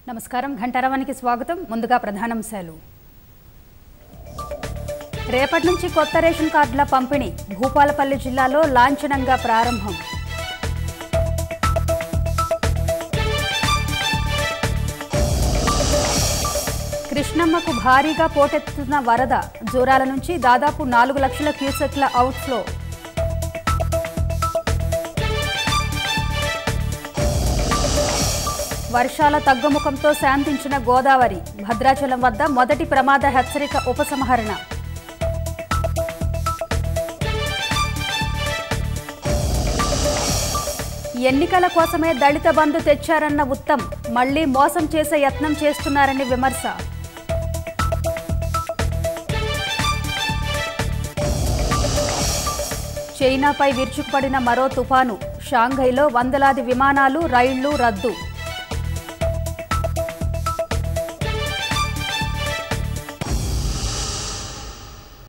నమస్కారం ఘంటారవానికి స్వాగతం ముందుగా ప్రధానాంశాలు రేపటి నుంచి కొత్త రేషన్ కార్డుల పంపిణీ భూపాలపల్లి జిల్లాలో లాంఛనంగా ప్రారంభం కృష్ణమ్మకు భారీగా పోటెత్తుతున్న వరద జూరాల నుంచి దాదాపు నాలుగు లక్షల క్యూసెక్ల అవుట్ఫ్లో వర్షాల తగ్గుముఖంతో శాంతించిన గోదావరి భద్రాచలం వద్ద మొదటి ప్రమాద హెచ్చరిక ఉపసంహరణ ఎన్నికల కోసమే దళిత బంధు తెచ్చారన్న ఉత్తమ్ మళ్లీ మోసం చేసే యత్నం చేస్తున్నారని విమర్శ చైనాపై విరుచుకుపడిన మరో తుపాను షాంఘైలో వందలాది విమానాలు రైళ్లు రద్దు